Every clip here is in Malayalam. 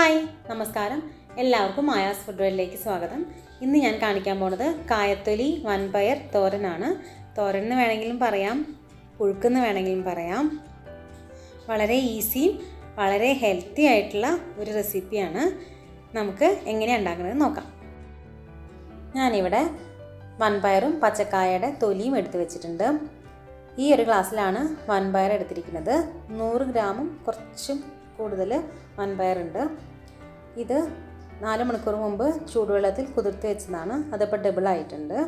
ഹായ് നമസ്കാരം എല്ലാവർക്കും മായാസ് ഫുഡ് വേൾഡിലേക്ക് സ്വാഗതം ഇന്ന് ഞാൻ കാണിക്കാൻ പോണത് കായത്തൊലി വൻപയർ തോരനാണ് തോരൻ എന്ന് വേണമെങ്കിലും പറയാം പുഴുക്കെന്ന് വേണമെങ്കിലും പറയാം വളരെ ഈസിയും വളരെ ഹെൽത്തി ആയിട്ടുള്ള ഒരു റെസിപ്പിയാണ് നമുക്ക് എങ്ങനെയാണ് ഉണ്ടാക്കുന്നത് നോക്കാം ഞാനിവിടെ വൻപയറും പച്ചക്കായയുടെ തൊലിയും എടുത്ത് വെച്ചിട്ടുണ്ട് ഈ ഒരു ഗ്ലാസ്സിലാണ് വൻപയർ എടുത്തിരിക്കുന്നത് നൂറ് ഗ്രാമും കുറച്ചും കൂടുതൽ വൻപയറുണ്ട് ഇത് നാല് മണിക്കൂർ മുമ്പ് ചൂടുവെള്ളത്തിൽ കുതിർത്ത് വെച്ചതാണ് അതിപ്പോൾ ഡബിൾ ആയിട്ടുണ്ട്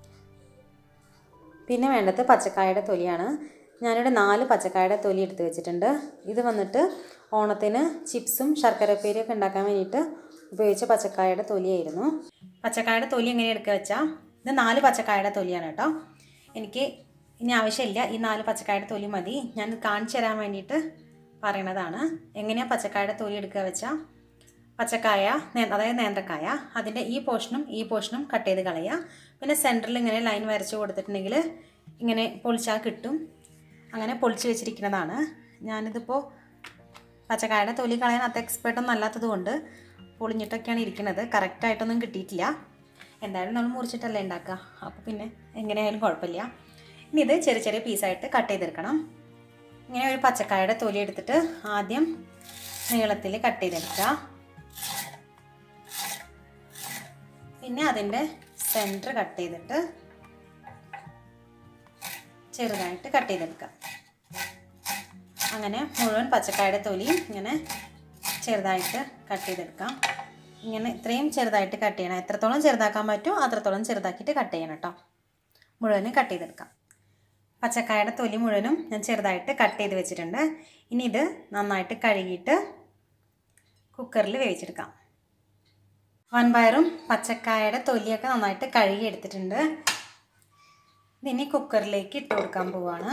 പിന്നെ വേണ്ടത് പച്ചക്കായയുടെ തൊലിയാണ് ഞാനിവിടെ നാല് പച്ചക്കായയുടെ തൊലി എടുത്ത് വെച്ചിട്ടുണ്ട് ഇത് വന്നിട്ട് ഓണത്തിന് ചിപ്സും ശർക്കരപ്പേരിയൊക്കെ ഉണ്ടാക്കാൻ വേണ്ടിയിട്ട് ഉപയോഗിച്ച പച്ചക്കായയുടെ തൊലിയായിരുന്നു പച്ചക്കായയുടെ തൊലി എങ്ങനെ എടുക്കുക വെച്ചാൽ ഇത് നാല് പച്ചക്കായയുടെ തൊലിയാണ് കേട്ടോ എനിക്ക് ഇനി ആവശ്യമില്ല ഈ നാല് പച്ചക്കായയുടെ തൊലി മതി ഞാൻ കാണിച്ചു തരാൻ വേണ്ടിയിട്ട് പറയണതാണ് എങ്ങനെയാണ് പച്ചക്കായയുടെ തൊലി എടുക്കുക വെച്ചാൽ പച്ചക്കായ നേ- അതായത് നേന്ത്രക്കായ അതിൻ്റെ ഈ പോർഷനും ഈ പോർഷനും കട്ട് ചെയ്ത് കളയുക പിന്നെ സെൻറ്ററിൽ ഇങ്ങനെ ലൈൻ വരച്ച് കൊടുത്തിട്ടുണ്ടെങ്കിൽ ഇങ്ങനെ പൊളിച്ചാൽ കിട്ടും അങ്ങനെ പൊളിച്ച് വെച്ചിരിക്കുന്നതാണ് ഞാനിതിപ്പോൾ പച്ചക്കായയുടെ തൊലി കളയാൻ അത്ര എക്സ്പേർട്ടൊന്നും അല്ലാത്തത് കൊണ്ട് പൊളിഞ്ഞിട്ടൊക്കെയാണ് ഇരിക്കുന്നത് കറക്റ്റായിട്ടൊന്നും കിട്ടിയിട്ടില്ല എന്തായാലും നമ്മൾ മുറിച്ചിട്ടല്ലേ ഉണ്ടാക്കുക അപ്പോൾ പിന്നെ എങ്ങനെയായാലും കുഴപ്പമില്ല ഇനി ഇത് ചെറിയ ചെറിയ പീസായിട്ട് കട്ട് ചെയ്തെടുക്കണം ഇങ്ങനെ ഒരു പച്ചക്കായയുടെ തൊലി എടുത്തിട്ട് ആദ്യം നീളത്തിൽ കട്ട് ചെയ്തെടുക്കുക പിന്നെ അതിൻ്റെ സെൻറ്റർ കട്ട് ചെയ്തിട്ട് ചെറുതായിട്ട് കട്ട് ചെയ്തെടുക്കുക അങ്ങനെ മുഴുവൻ പച്ചക്കായയുടെ തൊലിയും ഇങ്ങനെ ചെറുതായിട്ട് കട്ട് ചെയ്തെടുക്കാം ഇങ്ങനെ ഇത്രയും ചെറുതായിട്ട് കട്ട് ചെയ്യണം എത്രത്തോളം ചെറുതാക്കാൻ പറ്റുമോ അത്രത്തോളം ചെറുതാക്കിയിട്ട് കട്ട് ചെയ്യണം കേട്ടോ മുഴുവനും കട്ട് ചെയ്തെടുക്കാം പച്ചക്കായയുടെ തൊലി മുഴുവനും ഞാൻ ചെറുതായിട്ട് കട്ട് ചെയ്ത് വെച്ചിട്ടുണ്ട് ഇനി ഇത് നന്നായിട്ട് കഴുകിയിട്ട് കുക്കറിൽ വേവിച്ചെടുക്കാം വൻപയറും പച്ചക്കായയുടെ തൊലിയൊക്കെ നന്നായിട്ട് കഴുകി എടുത്തിട്ടുണ്ട് ഇതിനി കുക്കറിലേക്ക് ഇട്ട് കൊടുക്കാൻ പോവാണ്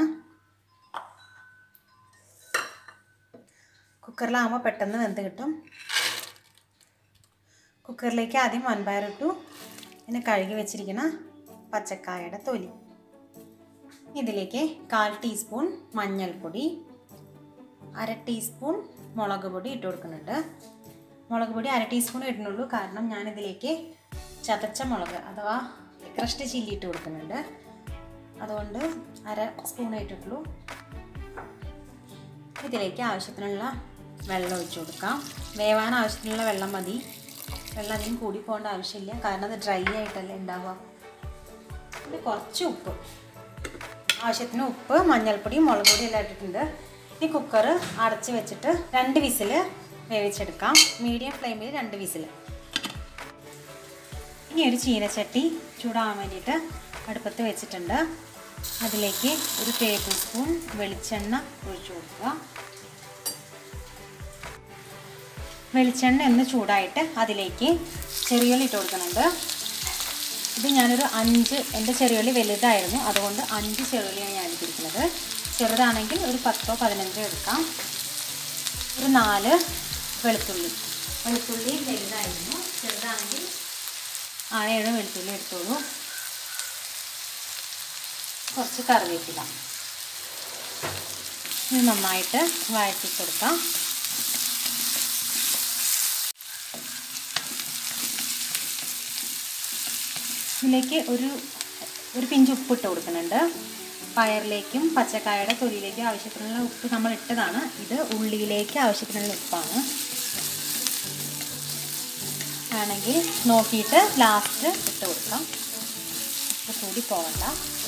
കുക്കറിലാകുമ്പോൾ പെട്ടെന്ന് വെന്ത് കിട്ടും കുക്കറിലേക്ക് ആദ്യം വൻപയർ ഇട്ടു പിന്നെ കഴുകി വെച്ചിരിക്കുന്ന പച്ചക്കായയുടെ തൊലി ഇതിലേക്ക് കാൽ ടീസ്പൂൺ മഞ്ഞൾപ്പൊടി അര ടീസ്പൂൺ മുളക് പൊടി ഇട്ട് കൊടുക്കുന്നുണ്ട് മുളക് പൊടി അര ടീസ്പൂൺ ഇടുന്നുള്ളൂ കാരണം ഞാനിതിലേക്ക് ചതച്ച മുളക് അഥവാ ക്രഷ്ഡ് ചില്ലി ഇട്ട് കൊടുക്കുന്നുണ്ട് അതുകൊണ്ട് അര സ്പൂൺ ഇട്ടിട്ടുള്ളൂ ഇതിലേക്ക് ആവശ്യത്തിനുള്ള വെള്ളം ഒഴിച്ചു കൊടുക്കാം വേവാൻ ആവശ്യത്തിനുള്ള വെള്ളം മതി വെള്ളം അധികം കൂടി പോകേണ്ട ആവശ്യമില്ല കാരണം അത് ഡ്രൈ ആയിട്ടല്ലേ ഉണ്ടാവുക പിന്നെ കുറച്ച് ഉപ്പ് ആവശ്യത്തിന് ഉപ്പ് മഞ്ഞൾപ്പൊടി മുളക് പൊടി എല്ലാം ഇട്ടിട്ടുണ്ട് ഈ കുക്കർ അടച്ച് വെച്ചിട്ട് രണ്ട് വിസിൽ വേവിച്ചെടുക്കാം മീഡിയം ഫ്ലെയിമിൽ രണ്ട് വിസിൽ ഇനി ഒരു ചീനച്ചട്ടി ചൂടാകാൻ വേണ്ടിയിട്ട് അടുപ്പത്ത് വെച്ചിട്ടുണ്ട് അതിലേക്ക് ഒരു ടേബിൾ സ്പൂൺ വെളിച്ചെണ്ണ ഒഴിച്ചു കൊടുക്കുക വെളിച്ചെണ്ണ ഒന്ന് ചൂടായിട്ട് അതിലേക്ക് ചെറിയുള്ളി ഇട്ട് കൊടുക്കുന്നുണ്ട് ഇത് ഞാനൊരു അഞ്ച് എൻ്റെ ചെറിയുള്ളി വലുതായിരുന്നു അതുകൊണ്ട് അഞ്ച് ചെറിയുള്ളിയാണ് ഞാൻ എടുത്തിരിക്കുന്നത് ചെറുതാണെങ്കിൽ ഒരു പത്തോ പതിനഞ്ചോ എടുക്കാം ഒരു നാല് വെളുത്തുള്ളി വെളുത്തുള്ളി വലുതായിരുന്നു ചെറുതാണെങ്കിൽ ആറേഴ് വെളുത്തുള്ളി എടുത്തോളൂ കുറച്ച് കറിവേപ്പില ഇത് നന്നായിട്ട് വഴറ്റി കൊടുക്കാം ഇതിലേക്ക് ഒരു ഒരു പിഞ്ച് ഉപ്പ് ഇട്ട് കൊടുക്കുന്നുണ്ട് പയറിലേക്കും പച്ചക്കായയുടെ തൊലിയിലേക്കും ആവശ്യത്തിനുള്ള ഉപ്പ് നമ്മൾ ഇട്ടതാണ് ഇത് ഉള്ളിയിലേക്ക് ആവശ്യത്തിനുള്ള ഉപ്പാണ് ആണെങ്കിൽ നോക്കിയിട്ട് ലാസ്റ്റ് ഇട്ട് കൊടുക്കാം ഉപ്പ് കൂടി പോകണ്ട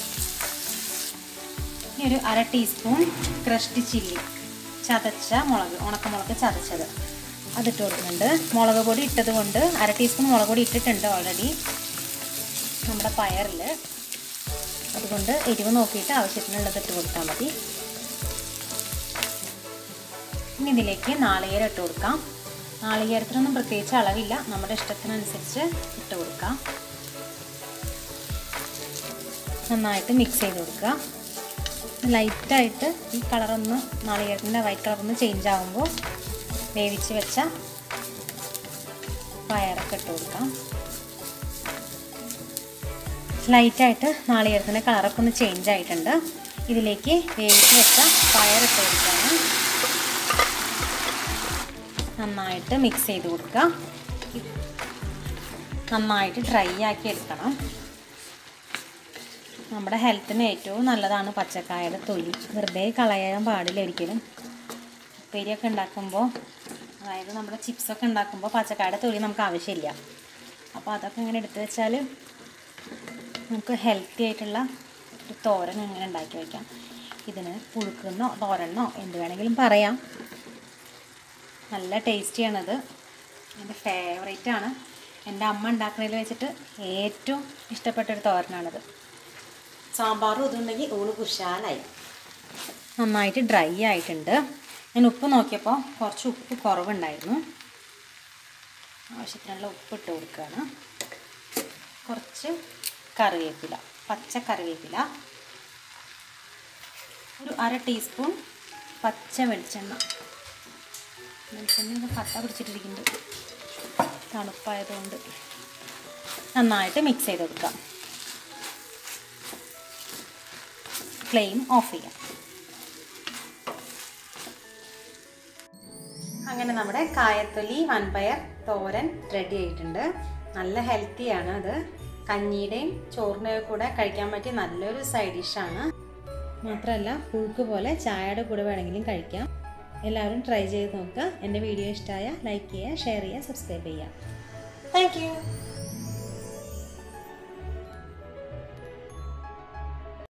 ഇനി ഒരു അര ടീസ്പൂൺ ക്രഷ്ഡ് ചില്ലി ചതച്ച മുളക് ഉണക്കമുളക് ചതച്ചത് അതിട്ട് കൊടുക്കുന്നുണ്ട് മുളക് പൊടി ഇട്ടത് കൊണ്ട് അര ടീസ്പൂൺ മുളക് പൊടി ഇട്ടിട്ടുണ്ട് ഓൾറെഡി നമ്മുടെ പയറിൽ അതുകൊണ്ട് എരിവ് നോക്കിയിട്ട് ആവശ്യത്തിനുള്ളത് ഇട്ട് കൊടുത്താൽ മതി ഇനി ഇതിലേക്ക് നാളികേരം ഇട്ട് കൊടുക്കാം നാളികേരത്തിനൊന്നും പ്രത്യേകിച്ച് അളവില്ല നമ്മുടെ ഇഷ്ടത്തിനനുസരിച്ച് ഇട്ട് കൊടുക്കാം നന്നായിട്ട് മിക്സ് ചെയ്ത് കൊടുക്കുക ലൈറ്റായിട്ട് ഈ കളറൊന്ന് നാളികേരത്തിൻ്റെ വൈറ്റ് കളറൊന്ന് ചേഞ്ച് ആകുമ്പോൾ വേവിച്ച് വെച്ച പയറൊക്കെ ഇട്ട് കൊടുക്കാം ലൈറ്റായിട്ട് നാളികേരത്തിൻ്റെ കളറൊക്കെ ഒന്ന് ചേഞ്ച് ആയിട്ടുണ്ട് ഇതിലേക്ക് വേവിച്ച് വെച്ച പയറിട്ട് കൊടുക്കുകയാണ് നന്നായിട്ട് മിക്സ് ചെയ്ത് കൊടുക്കുക നന്നായിട്ട് ഡ്രൈ ആക്കി എടുക്കണം നമ്മുടെ ഹെൽത്തിന് ഏറ്റവും നല്ലതാണ് പച്ചക്കായയുടെ തൊലി വെറുതെ കളയാൻ പാടില്ല ഒരിക്കലും ഉപ്പേരിയൊക്കെ ഉണ്ടാക്കുമ്പോൾ അതായത് നമ്മുടെ ചിപ്സൊക്കെ ഉണ്ടാക്കുമ്പോൾ പച്ചക്കായയുടെ തൊലി നമുക്ക് ആവശ്യമില്ല അപ്പോൾ അതൊക്കെ ഇങ്ങനെ എടുത്തു വെച്ചാൽ നമുക്ക് ഹെൽത്തി ആയിട്ടുള്ള ഒരു തോരൻ ഇങ്ങനെ ഉണ്ടാക്കി വയ്ക്കാം ഇതിന് പുഴുക്കുന്നോ തോരനോ എന്ത് വേണമെങ്കിലും പറയാം നല്ല ടേസ്റ്റിയാണത് എൻ്റെ ഫേവറേറ്റാണ് എൻ്റെ അമ്മ ഉണ്ടാക്കുന്നതിൽ വെച്ചിട്ട് ഏറ്റവും ഇഷ്ടപ്പെട്ടൊരു തോരനാണിത് സാമ്പാറും ഇതുണ്ടെങ്കിൽ ഊണ് കുശാലായി നന്നായിട്ട് ഡ്രൈ ആയിട്ടുണ്ട് ഞാൻ ഉപ്പ് നോക്കിയപ്പോൾ കുറച്ച് ഉപ്പ് കുറവുണ്ടായിരുന്നു ആവശ്യത്തിനുള്ള ഉപ്പ് ഇട്ട് കൊടുക്കുകയാണ് കുറച്ച് കറിവേപ്പില പച്ച കറിവേപ്പില ഒരു അര ടീസ്പൂൺ പച്ച വെളിച്ചെണ്ണ വെളിച്ചെണ്ണ കട്ട പിടിച്ചിട്ടിരിക്കുന്നുണ്ട് തണുപ്പായതുകൊണ്ട് നന്നായിട്ട് മിക്സ് ചെയ്ത് കൊടുക്കാം ഫ്ലെയിം ഓഫ് ചെയ്യാം അങ്ങനെ നമ്മുടെ കായത്തൊലി വൻപയർ തോരൻ റെഡി ആയിട്ടുണ്ട് നല്ല ഹെൽത്തിയാണ് അത് കഞ്ഞിയുടെയും ചോറിൻ്റെയും കൂടെ കഴിക്കാൻ പറ്റിയ നല്ലൊരു സൈഡ് ഡിഷാണ് മാത്രമല്ല പുഴുക്ക് പോലെ ചായയുടെ കൂടെ വേണമെങ്കിലും കഴിക്കാം എല്ലാവരും ട്രൈ ചെയ്ത് നോക്കുക എൻ്റെ വീഡിയോ ഇഷ്ടമായ ലൈക്ക് ചെയ്യുക ഷെയർ ചെയ്യുക സബ്സ്ക്രൈബ് ചെയ്യുക താങ്ക്